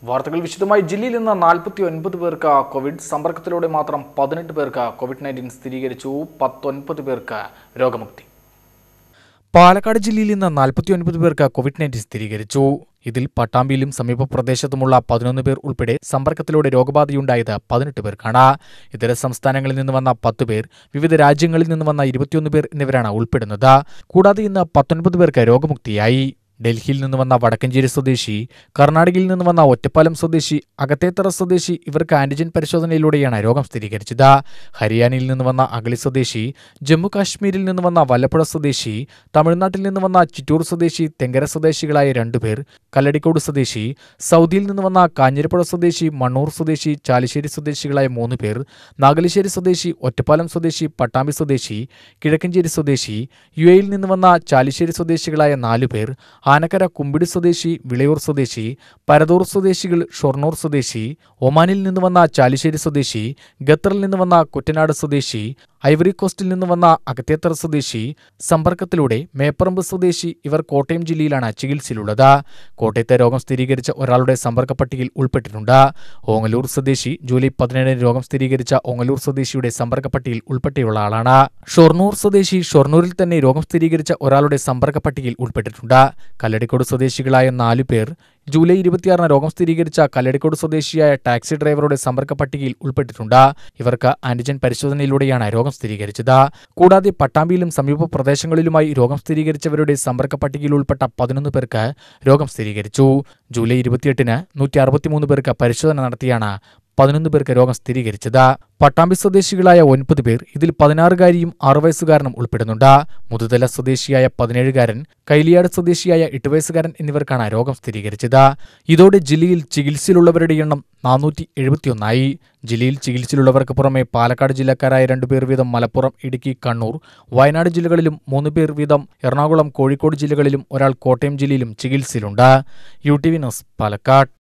വാർത്തകൾ വിശദമായി ജില്ലയിൽ നിന്ന് നാൽപ്പത്തി ഒൻപത് പേർക്ക് കോവിഡ് സമ്പർക്കത്തിലൂടെ മാത്രം പതിനെട്ട് പേർക്ക് കോവിഡ് നയൻറ്റീൻ സ്ഥിരീകരിച്ചു പത്തൊൻപത് പേർക്ക് രോഗമുക്തി പാലക്കാട് ജില്ലയിൽ ഇന്ന് നാൽപ്പത്തി ഒൻപത് പേർക്ക് കോവിഡ് നയൻറ്റീൻ സ്ഥിരീകരിച്ചു ഇതിൽ പട്ടാമ്പിയിലും സമീപ പ്രദേശത്തുമുള്ള പതിനൊന്ന് പേർ ഉൾപ്പെടെ സമ്പർക്കത്തിലൂടെ രോഗബാധയുണ്ടായത് പതിനെട്ട് പേർക്കാണ് ഇതര സംസ്ഥാനങ്ങളിൽ നിന്ന് വന്ന പത്ത് പേർ വിവിധ രാജ്യങ്ങളിൽ നിന്ന് വന്ന ഇരുപത്തിയൊന്ന് പേർ എന്നിവരാണ് ഉൾപ്പെടുന്നത് കൂടാതെ ഇന്ന് പത്തൊൻപത് പേർക്ക് രോഗമുക്തിയായി ഡൽഹിയിൽ നിന്ന് വന്ന വടക്കഞ്ചേരി സ്വദേശി കർണാടകയിൽ നിന്ന് വന്ന ഒറ്റപ്പാലം സ്വദേശി അകത്തേത്തറ സ്വദേശി ഇവർക്ക് ആന്റിജൻ പരിശോധനയിലൂടെയാണ് രോഗം സ്ഥിരീകരിച്ചത് ഹരിയാനയിൽ നിന്ന് വന്ന അഗളി സ്വദേശി ജമ്മു കാശ്മീരിൽ നിന്ന് വന്ന വല്ലപ്പുഴ സ്വദേശി തമിഴ്നാട്ടിൽ നിന്ന് വന്ന ചിറ്റൂർ സ്വദേശി തെങ്കര സ്വദേശികളായ രണ്ടുപേർ കല്ലടിക്കോട് സ്വദേശി സൗദിയിൽ നിന്ന് വന്ന കാഞ്ഞിരപ്പുഴ സ്വദേശി മണ്ണൂർ സ്വദേശി ചാലിശ്ശേരി സ്വദേശികളായ മൂന്ന് പേർ നാഗലിശ്ശേരി സ്വദേശി ഒറ്റപ്പാലം സ്വദേശി പട്ടാമ്പി സ്വദേശി കിഴക്കഞ്ചേരി സ്വദേശി യു എയിൽ നിന്ന് വന്ന ചാലിശ്ശേരി സ്വദേശികളായ നാലു പേർ ആനക്കര കുമ്പിടി സ്വദേശി വിളയൂർ സ്വദേശി പരതൂർ സ്വദേശികൾ ഷൊർണൂർ സ്വദേശി ഒമാനിൽ നിന്ന് വന്ന ചാലിശ്ശേരി സ്വദേശി ഖത്തറിൽ നിന്ന് വന്ന കുട്ടനാട് സ്വദേശി ഐവറി കോസ്റ്റിൽ നിന്ന് വന്ന അകത്തേത്തറ സ്വദേശി സമ്പർക്കത്തിലൂടെ മേപ്പറമ്പ് സ്വദേശി ഇവർ കോട്ടയം ജില്ലയിലാണ് ചികിത്സയിലുള്ളത് കോട്ടയത്തെ രോഗം സ്ഥിരീകരിച്ച ഒരാളുടെ സമ്പർക്ക പട്ടികയിൽ ഉൾപ്പെട്ടിട്ടുണ്ട് ഓങ്ങലൂർ സ്വദേശി ജൂലൈ പതിനേഴിന് രോഗം സ്ഥിരീകരിച്ച ഓങ്ങലൂർ സ്വദേശിയുടെ സമ്പർക്ക പട്ടികയിൽ ഉൾപ്പെട്ടിയുള്ള ആളാണ് ഷൊർണൂർ സ്വദേശി ഷൊർണൂരിൽ തന്നെ രോഗം സ്ഥിരീകരിച്ച ഒരാളുടെ സമ്പർക്ക പട്ടികയിൽ ഉൾപ്പെട്ടിട്ടുണ്ട് കല്ലടിക്കോട് സ്വദേശികളായ നാലു പേർ ജൂലൈ ഇരുപത്തിയാറിന് രോഗം സ്ഥിരീകരിച്ച കല്ലടിക്കോട് സ്വദേശിയായ ടാക്സി ഡ്രൈവറുടെ സമ്പർക്ക പട്ടികയിൽ ഉൾപ്പെട്ടിട്ടുണ്ട് ഇവർക്ക് ആന്റിജൻ പരിശോധനയിലൂടെയാണ് രോഗം സ്ഥിരീകരിച്ചത് കൂടാതെ പട്ടാമ്പിയിലും സമീപ പ്രദേശങ്ങളിലുമായി രോഗം സ്ഥിരീകരിച്ചവരുടെ സമ്പർക്ക പട്ടികയിൽ ഉൾപ്പെട്ട പതിനൊന്ന് പേർക്ക് രോഗം സ്ഥിരീകരിച്ചു ജൂലൈ ഇരുപത്തിയെട്ടിന് നൂറ്റി അറുപത്തിമൂന്ന് പേർക്ക് പരിശോധന നടത്തിയാണ് പതിനൊന്ന് പേർക്ക് രോഗം സ്ഥിരീകരിച്ചത് പട്ടാമ്പി സ്വദേശികളായ ഒൻപത് പേർ ഇതിൽ പതിനാറുകാരിയും ആറു വയസ്സുകാരനും ഉൾപ്പെടുന്നുണ്ട് മുതുതല സ്വദേശിയായ പതിനേഴുകാരൻ കൈലിയാട് സ്വദേശിയായ എട്ട് വയസ്സുകാരൻ എന്നിവർക്കാണ് രോഗം സ്ഥിരീകരിച്ചത് ഇതോടെ ജില്ലയിൽ ചികിത്സയിലുള്ളവരുടെ എണ്ണം നാനൂറ്റി എഴുപത്തിയൊന്നായി ജില്ലയിൽ ചികിത്സയിലുള്ളവർക്ക് പുറമെ പാലക്കാട് ജില്ലക്കാരായ രണ്ടുപേർ വീതം മലപ്പുറം ഇടുക്കി കണ്ണൂർ വയനാട് ജില്ലകളിലും മൂന്ന് പേർ വീതം എറണാകുളം കോഴിക്കോട് ജില്ലകളിലും ഒരാൾ കോട്ടയം ജില്ലയിലും ചികിത്സയിലുണ്ട് U T V news Palakkad